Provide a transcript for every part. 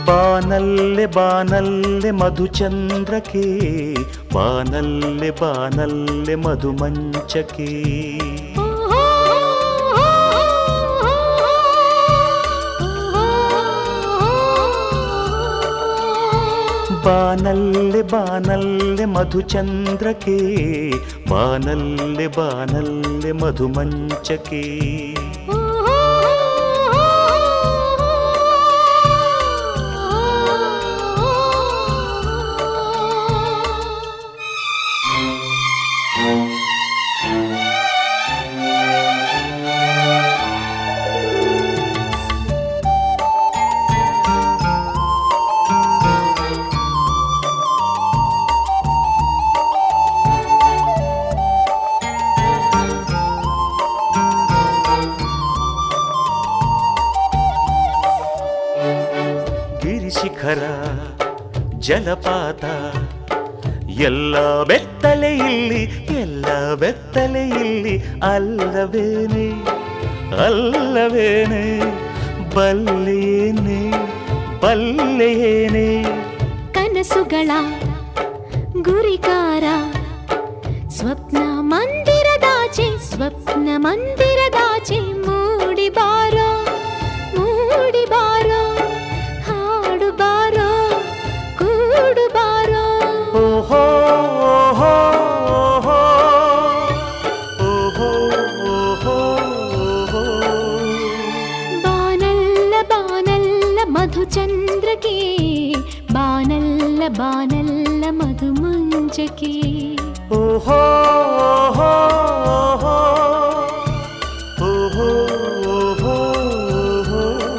ಬಾನಲ್ಲೆ ಬಾನಲ್ಲೆ ಮಧುಚಂದ್ರಕ್ಕೆ ಬಾನಲ್ಲೆ ಬಾನಲ್ಲೆ ಮಧುಮಂಚಕ್ಕೆ ಬಾನಲ್ಲೆ ಬಾನಲ್ಲೆ ಮಧುಚಂದ್ರಕ್ಕೆ ಬಾನಲ್ಲೆ ಬಾನಲ್ಲೆ ಮಧುಮಂಚಕ್ಕೆ ಗಿರಿಶಿಖರ ಜಲಪಾತ ಎಲ್ಲ ಬೆತ್ತಲೆ ಇಲ್ಲಿ ಎಲ್ಲ ಬೆತ್ತಲೆ ಇಲ್ಲಿ ಅಲ್ಲವೇನೆ ಅಲ್ಲವೇನೆ ಬಲ್ಲೆಯೇನೆ ಬಲ್ಲೆಯೇನೆ ಕನಸುಗಳ ಗುರಿಕಾರ ಸ್ವಪ್ನ ಮಂದಿರದಾಚೆ ಸ್ವಪ್ನ ಮಂದಿರದಾಚೆ ಮೂಡಿ ಬಾರೋ ಮೂಡಿ ಬಾರೋ ಹಾಡು ಬಾರೋ ಕೂಡು ಬಾರೋ ಓಹೋ ಓಹೋ ಓಹೋ ಓಹೋ ಓಹೋ ಓಹೋ ಬಾನಲ್ಲ ಬಾನಲ್ಲ ಮಧುಚಂದ್ರಕ್ಕೆ ಬಾನಲ್ಲ ಬಾನಲ್ಲ ಮಧುಮಂಚಕ್ಕೆ ಓಹೋ ಓಹೋ ಓಹೋ ಓಹೋ ಓಹೋ ಓಹೋ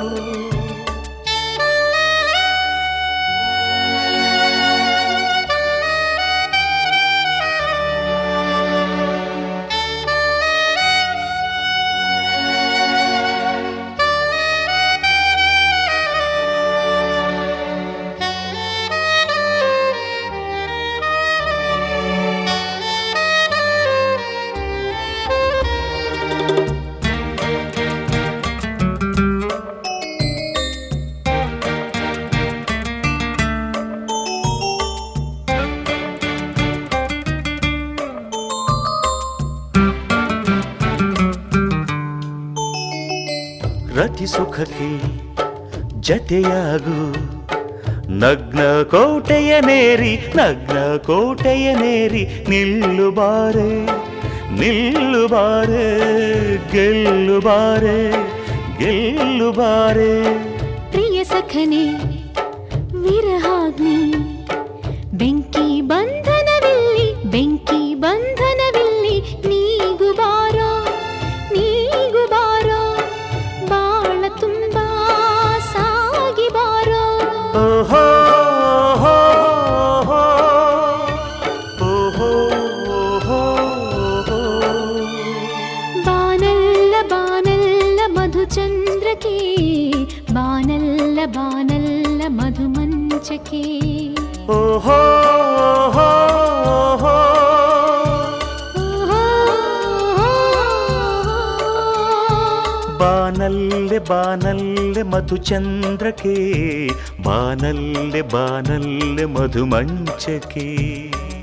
ರತಿ ಸುಖಕ್ಕೆ ಜತೆಯಾಗು ನಗ್ನ ಕೋಟೆಯ ನೇರಿ ನಗ್ನ ಕೋಟೆಯ ನೇರಿ ನಿಲ್ಲು ಬಾರೆ ನಿಲ್ಲು ಬಾರೆ ಗೆಲ್ಲು ಬಾರೆ ಗೆಲ್ಲು ಬಾರೆ ಪ್ರಿಯ ಸಖನೆ ವಿರಹಾಗ್ನಿ ಬೆಂಕಿ ಬಂಧನವಿಲ್ಲಿ ಬೆಂಕಿ ಬಂಧನವಿಲ್ಲಿ ನೀಗು ಬಾರೋ ನೀಗು ಬಾರೋ ಬಾಳ ತುಂಬಾ ಸಾಗಿ ಬಾರೋ ಓಹೋ ಓಹೋ ಓಹೋ ಓಹೋ ಓಹೋ ಬಾನಲ್ಲ ಬಾನಲ್ಲ ಮಧುಚಂದ್ರಕ್ಕೆ ಬಾನಲ್ಲ ಬಾನಲ್ಲ ಮಧುಮಂಚಕ್ಕೆ ಓಹೋ ಓಹೋ ಓಹೋ ಬಾನಲ್ಲೆ ಬಾನಲ್ಲೆ ಮಧುಚಂದ್ರಕ್ಕೆ ಬಾನಲ್ಲೆ ಬಾನಲ್ಲೆ ಮಧುಮಂಚಕ್ಕೆ